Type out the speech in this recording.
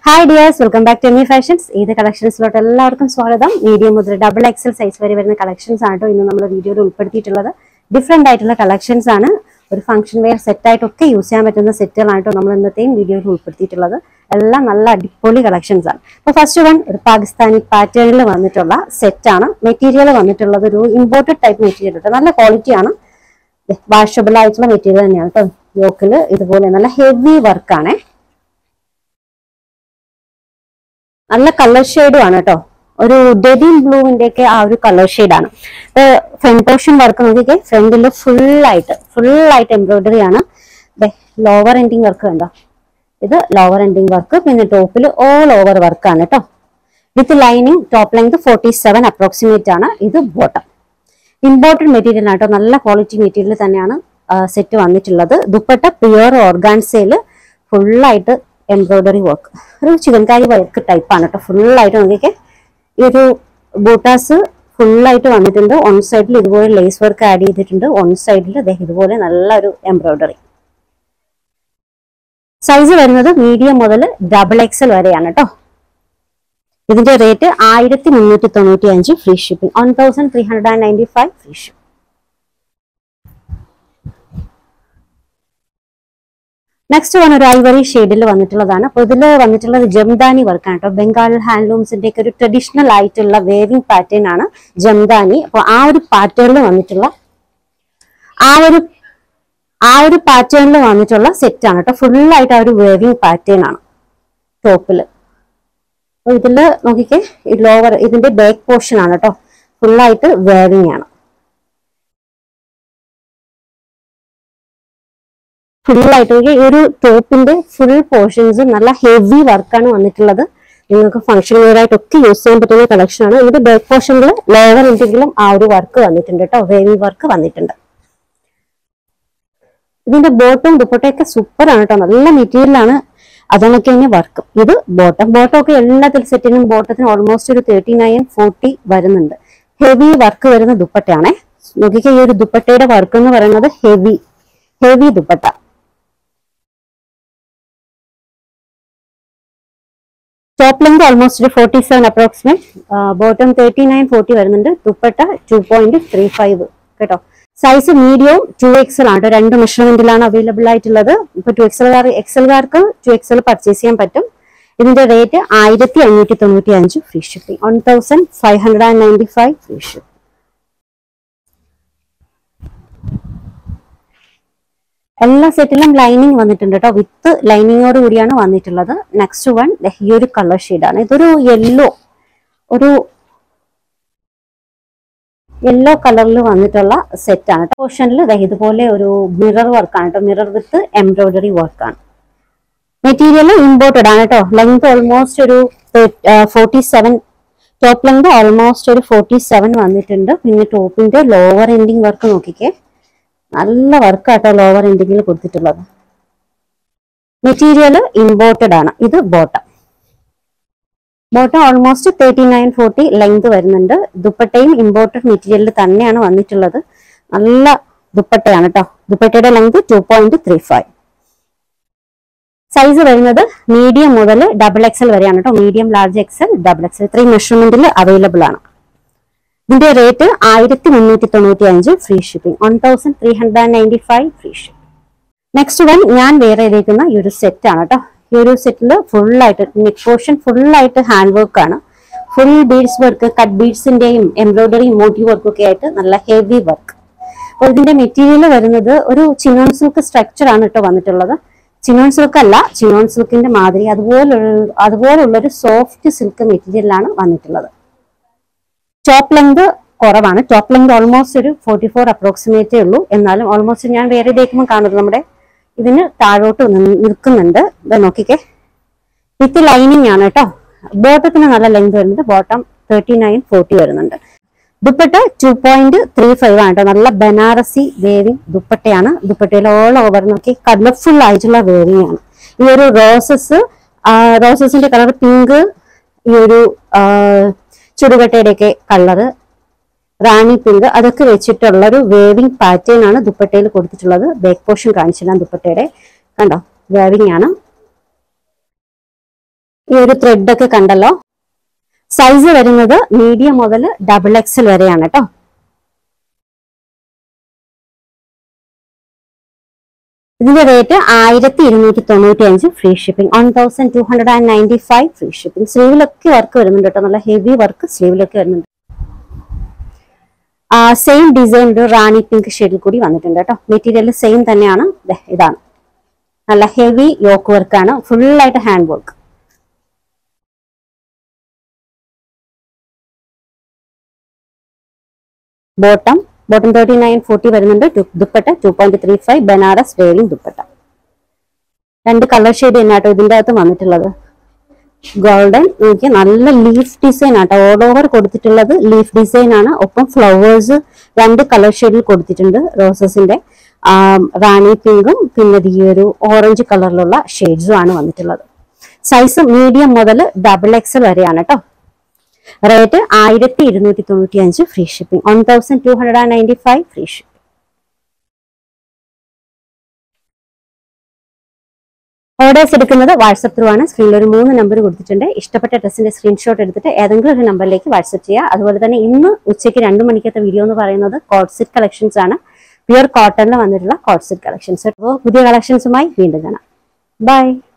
hi dears welcome back to Emi fashions ഇത് കളക്ഷൻസിലോട്ട് എല്ലാവർക്കും സ്വാഗതം മീഡിയം മുതൽ ഡബിൾ എക്സൽ സൈസ് വരെ വരുന്ന കളക്ഷൻസ് ആണ് കേട്ടോ ഇന്ന് നമ്മൾ വീഡിയോയിൽ ഉൾപ്പെടുത്തിയിട്ടുള്ളത് ഡിഫറെന്റ് ആയിട്ടുള്ള കളക്ഷൻസ് ആണ് ഒരു ഫംഗ്ഷൻ വെയർ സെറ്റ് ആയിട്ടൊക്കെ യൂസ് ചെയ്യാൻ പറ്റുന്ന സെറ്റുകളാണ് കേട്ടോ നമ്മൾ ഇന്നത്തെയും വീഡിയോയിൽ ഉൾപ്പെടുത്തിയിട്ടുള്ളത് എല്ലാം നല്ല അടിപൊളി കളക്ഷൻസ് ആണ് അപ്പോൾ ഫസ്റ്റ് വൺ ഒരു പാകിസ്ഥാനി പാറ്റേണിൽ വന്നിട്ടുള്ള സെറ്റ് ആണ് മെറ്റീരിയൽ വന്നിട്ടുള്ളത് ഒരു ഇമ്പോർട്ടഡ് ടൈപ്പ് മെറ്റീരിയൽ കേട്ടോ നല്ല ക്വാളിറ്റി ആണ് വാഷബിൾ ആയിട്ടുള്ള മെറ്റീരിയൽ തന്നെയാണ് കേട്ടോ യോക്കിൽ ഇതുപോലെ നല്ല ഹെവി വർക്കാണേ നല്ല കളർ ഷെയ്ഡും ആണ് കേട്ടോ ഒരു ഡെബിൻ ബ്ലൂവിന്റെ ഒക്കെ ആ ഒരു കളർ ഷെയ്ഡാണ് ഫ്രണ്ട് പോർഷൻ വർക്ക് നോക്കിക്കേ ഫ്രണ്ടിൽ ഫുൾ ആയിട്ട് ഫുൾ ആയിട്ട് എംബ്രോയിഡറി ആണ് ലോവർ എൻഡിങ് വർക്ക് കണ്ടോ ഇത് ലോവർ എൻഡിങ് വർക്ക് പിന്നെ ടോപ്പിൽ ഓൾ ഓവർ വർക്ക് ആണ് കേട്ടോ with lining top length forty seven approximate ആണ് ഇത് ബോട്ടം ഇമ്പോർട്ടഡ് മെറ്റീരിയൽ ആണ് കേട്ടോ നല്ല ക്വാളിറ്റി മെറ്റീരിയൽ തന്നെയാണ് സെറ്റ് വന്നിട്ടുള്ളത് ദുപ്പട്ട പ്യുവർ ഓർഗാൻസയിൽ ഫുള്ളായിട്ട് എംബ്രോയിഡറി വർക്ക് ഒരു ചിക്കൻകാരി വർക്ക് ടൈപ്പാണ് കേട്ടോ ഫുള്ളായിട്ട് നോക്കിക്കേ ഈ ഒരു ബൂട്ടാസ് ഫുള്ളായിട്ട് വന്നിട്ടുണ്ട് ഓൺ സൈഡിൽ ഇതുപോലെ ലേസ് വർക്ക് ആഡ് ചെയ്തിട്ടുണ്ട് ഓൺ സൈഡിൽ ഇതുപോലെ നല്ലൊരു എംബ്രോയിഡറി സൈസ് വരുന്നത് മീഡിയം മുതൽ ഡബിൾ എക്സൽ വരെയാണ് കേട്ടോ ഇതിന്റെ റേറ്റ് ആയിരത്തി മുന്നൂറ്റി തൊണ്ണൂറ്റി അഞ്ച് free shipping one thousand three hundred and ninety five free shipping next one ഒരു ഐവറി ഷെയ്ഡിൽ വന്നിട്ടുള്ളതാണ് അപ്പോൾ ഇതിൽ വന്നിട്ടുള്ളത് ജംദാനി വർക്കാണ് കേട്ടോ ബംഗാൾ ഹാൻഡ്ലൂംസിന്റെ ഒക്കെ ഒരു ട്രഡീഷണൽ ആയിട്ടുള്ള വേവിംഗ് പാറ്റേൺ ആണ് ജംദാനി അപ്പോൾ ആ ഒരു പാറ്റേണിൽ വന്നിട്ടുള്ള ആ ഒരു ആ ഒരു പാറ്റേണിൽ വന്നിട്ടുള്ള സെറ്റ് ആണ് കേട്ടോ ഫുൾ ആയിട്ട് ആ ഒരു വേവിംഗ് പാറ്റേൺ ആണ് ടോപ്പിൽ അപ്പോൾ ഇതിൽ നോക്കിക്കേ ഈ ലോവർ ഇതിന്റെ ബാക്ക് പോർഷൻ ആണ് കേട്ടോ ഫുൾ ആയിട്ട് വേവിംഗ് ആണ് ഫുൾ ആയിട്ട് ഈ ഒരു ടോപ്പിന്റെ ഫുൾ പോർഷൻസ് നല്ല ഹെവി വർക്കാണ് വന്നിട്ടുള്ളത് നിങ്ങൾക്ക് ഫംഗ്ഷൻ വെയർ ആയിട്ടൊക്കെ യൂസ് ചെയ്യാൻ പറ്റുന്ന കളക്ഷൻ ആണ് ഇതിന്റെ ബാക്ക് പോർഷനിൽ ലോവർ എന്തെങ്കിലും ആ ഒരു വർക്ക് വന്നിട്ടുണ്ട് കേട്ടോ ഹെവി വർക്ക് വന്നിട്ടുണ്ട് ഇതിന്റെ ബോട്ടും ദുപ്പട്ടയൊക്കെ സൂപ്പർ ആണ് കേട്ടോ നല്ല മെറ്റീരിയൽ ആണ് അതൊക്കെ തന്നെ വർക്ക് ഇത് ബോട്ടം ബോട്ടം ഒക്കെ എല്ലാത്തിലും സെറ്റിനും ബോട്ടത്തിനും ഓൾമോസ്റ്റ് ഒരു തേർട്ടി നയൻ ഫോർട്ടി വരുന്നുണ്ട് ഹെവി വർക്ക് വരുന്ന ദുപ്പട്ടയാണേ നോക്കിക്കേ ഈ ഒരു ദുപ്പട്ടയുടെ വർക്ക് എന്ന് പറയുന്നത് heavy heavy dupatta top length almost ഒരു forty seven approximate bottom thirty nine forty വരുന്നുണ്ട് dupatta two point three five കേട്ടോ സൈസ് മീഡിയവും ടു എക്സൽ ആണ് രണ്ട് മെഷർമെന്റിലാണ് അവൈലബിൾ ആയിട്ടുള്ളത് ഇപ്പൊ ടു എക്സൽകാർ എക്സൽകാർക്ക് ടു എക്സൽ പർച്ചേസ് ചെയ്യാൻ പറ്റും ഇതിന്റെ റേറ്റ് ആയിരത്തി അഞ്ഞൂറ്റി തൊണ്ണൂറ്റി അഞ്ച് free shipping one thousand five hundred and ninety five free shipping എല്ലാ സെറ്റിലും ലൈനിങ് വന്നിട്ടുണ്ട് കേട്ടോ വിത്ത് ലൈനിങ്ങോട് കൂടിയാണ് വന്നിട്ടുള്ളത് നെക്സ്റ്റ് വൺ ഈ ഒരു കളർ ഷെയ്ഡാണ് ഇതൊരു യെല്ലോ ഒരു യെല്ലോ കളറിൽ വന്നിട്ടുള്ള സെറ്റാണ് കേട്ടോ പോർഷനിൽ ഇതുപോലെ ഒരു മിറർ വർക്കാണ് കേട്ടോ മിറർ വിത്ത് എംബ്രോയിഡറി വർക്കാണ് മെറ്റീരിയൽ ഇമ്പോർട്ടഡ് ആണ് കേട്ടോ ലെങ്ത് ഓൾമോസ്റ്റ് ഒരു forty seven top length almost ഒരു ഫോർട്ടി സെവൻ വന്നിട്ടുണ്ട് പിന്നെ ടോപ്പിന്റെ ലോവർ എൻഡിങ് വർക്ക് നോക്കിക്കേ നല്ല വർക്കാട്ടോ ലോവർ എൻഡിങ്ങിൽ കൊടുത്തിട്ടുള്ളത് മെറ്റീരിയൽ ഇമ്പോർട്ടഡ് ആണ് ഇത് bottom bottom almost thirty nine forty length വരുന്നുണ്ട് ദുപ്പട്ടയും ഇമ്പോർട്ടഡ് മെറ്റീരിയലിൽ തന്നെയാണ് വന്നിട്ടുള്ളത് നല്ല ദുപ്പട്ടയാണ് കേട്ടോ ദുപ്പട്ടയുടെ length two point three five size വരുന്നത് മീഡിയം മുതൽ ഡബിൾ എക്സൽ വരെയാണ് കേട്ടോ medium large XL double XL ഇത്രയും മെഷർമെന്റിൽ അവൈലബിൾ ആണ് ഇതിന്റെ റേറ്റ് ആയിരത്തി മുന്നൂറ്റി തൊണ്ണൂറ്റി അഞ്ച് free shipping one thousand three hundred ninety five free shipping next one ഞാൻ വേറെ ചെയ്തേക്കുന്ന ഈ ഒരു സെറ്റ് ആണ് കേട്ടോ ഈ ഒരു സെറ്റിൽ ഫുള്ളായിട്ട് നെക്ക് പോർഷൻ ഫുള്ളായിട്ട് ഹാൻഡ് വർക്ക് ആണ് ഫുൾ ബീഡ്സ് വർക്ക് കട്ട് ബീഡ്സിന്റെയും എംബ്രോയിഡറി മോട്ടീവ് വർക്കും ഒക്കെ ആയിട്ട് നല്ല ഹെവി വർക്ക് അപ്പോൾ ഇതിന്റെ മെറ്റീരിയൽ വരുന്നത് ഒരു ചിനോൺ സിൽക്ക് സ്ട്രക്ചർ ആണ് കേട്ടോ വന്നിട്ടുള്ളത് ചിനോൺ സിൽക്ക് അല്ല ചിനോൺ സിൽക്കിന്റെ മാതിരി അതുപോലുള്ള അതുപോലുള്ള ഒരു സോഫ്റ്റ് സിൽക്ക് മെറ്റീരിയലാണ് വന്നിട്ടുള്ളത് ടോപ്പ് ലെങ്ത് കുറവാണ് ടോപ്പ് ലെങ്ത് ഓൾമോസ്റ്റ് ഒരു ഫോർട്ടി ഫോർ അപ്രോക്സിമേറ്റേ ഉള്ളൂ എന്നാലും ഓൾമോസ്റ്റ് ഞാൻ വേറെ ഇതേക്കുമ്പോൾ കാണുന്നത് നമ്മുടെ ഇതിന് താഴോട്ട് നിൽക്കുന്നുണ്ട് ഇത് നോക്കിക്കേ വിത്ത് ലൈനിങ് ആണ് കേട്ടോ ബോട്ടത്തിന് നല്ല ലെങ്ത് വരുന്നുണ്ട് ബോട്ടം തേർട്ടി നയൻ ഫോർട്ടി വരുന്നുണ്ട് dupatta two point three five ആണ് കേട്ടോ നല്ല ബനാറസി വേവിങ് ദുപ്പട്ടയാണ് ദുപ്പട്ടയിൽ ഓൾ ഓവർ നോക്കി കളർഫുൾ ആയിട്ടുള്ള വേവിങ് ആണ് ഈ ഒരു റോസസ് റോസസിന്റെ കളർ പിങ്ക് ഈ ഒരു ചുടുകട്ടയുടെ ഒക്കെ കളറ് റാണി പിങ്ക് അതൊക്കെ വെച്ചിട്ടുള്ള ഒരു വേവിംഗ് പാറ്റേൺ ആണ് ദുപ്പട്ടയിൽ കൊടുത്തിട്ടുള്ളത് ബാക്ക് പോർഷൻ കാണിച്ചില്ല ദുപ്പട്ടയുടെ കണ്ടോ വേവിംഗ് ആണ് ഈ ഒരു ത്രെഡ് ഒക്കെ കണ്ടല്ലോ സൈസ് വരുന്നത് മീഡിയം മുതൽ ഡബിൾ എക്സൽ വരെയാണ് കേട്ടോ ഇതിന്റെ റേറ്റ് ആയിരത്തി ഇരുന്നൂറ്റി തൊണ്ണൂറ്റി അഞ്ച് free shipping one thousand two hundred and ninety five free shipping സ്ലീവിലൊക്കെ വർക്ക് വരുന്നുണ്ട് കേട്ടോ നല്ല ഹെവി വർക്ക് സ്ലീവിലൊക്കെ വരുന്നുണ്ട് സെയിം ഡിസൈൻ ഒരു റാണി പിങ്ക് ഷെയ്ഡിൽ കൂടി വന്നിട്ടുണ്ട് കേട്ടോ മെറ്റീരിയൽ സെയിം തന്നെയാണ് ദേ ഇതാണ് നല്ല ഹെവി യോക്ക് വർക്കാണ് ഫുള്ളായിട്ട് hand work bottom bottom thirty nine forty വരുന്നുണ്ട് two- dupatta two point three five Banaras detailing dupatta രണ്ട് കളർ ഷെയ്ഡ് തന്നെയാട്ടോ ഇതിന്റെ അകത്ത് വന്നിട്ടുള്ളത് ഗോൾഡൻ നോക്കി നല്ല ലീഫ് ഡിസൈൻ ആട്ടോ ഓൾ ഓവർ കൊടുത്തിട്ടുള്ളത് ലീഫ് ഡിസൈൻ ആണ് ഒപ്പം ഫ്ലവേഴ്സ് രണ്ട് കളർ ഷെയ്ഡിൽ കൊടുത്തിട്ടുണ്ട് റോസസിന്റെ റാണി പിങ്കും പിന്നെ ഈ ഒരു ഓറഞ്ച് കളറിലുള്ള ഷെയ്ഡ്സും ആണ് വന്നിട്ടുള്ളത് സൈസ് മീഡിയം മുതൽ ഡബിൾ എക്സൽ വരെയാണ് കേട്ടോ റേറ്റ് ആയിരത്തി ഇരുന്നൂറ്റി തൊണ്ണൂറ്റി അഞ്ച് free shipping one thousand two hundred and ninety five free shipping orders എടുക്കുന്നത് വാട്സപ്പ് ത്രൂ ആണ് സ്ക്രീനിൽ ഒരു മൂന്ന് നമ്പർ കൊടുത്തിട്ടുണ്ട് ഇഷ്ടപ്പെട്ട ഡ്രസ്സിന്റെ സ്ക്രീൻഷോട്ട് എടുത്തിട്ട് ഏതെങ്കിലും ഒരു നമ്പറിലേക്ക് വാട്സപ്പ് ചെയ്യുക അതുപോലെ തന്നെ ഇന്ന് ഉച്ചയ്ക്ക് രണ്ട് മണിക്കത്തെ വീഡിയോ എന്ന് പറയുന്നത് കോട്ട് സെറ്റ് കളക്ഷൻസ് ആണ് പ്യുർ കോട്ടണിൽ വന്നിട്ടുള്ള കോട്ട് സെറ്റ് കളക്ഷൻസ് അപ്പോൾ പുതിയ കളക്ഷൻസുമായി വീണ്ടും കാണാം ബൈ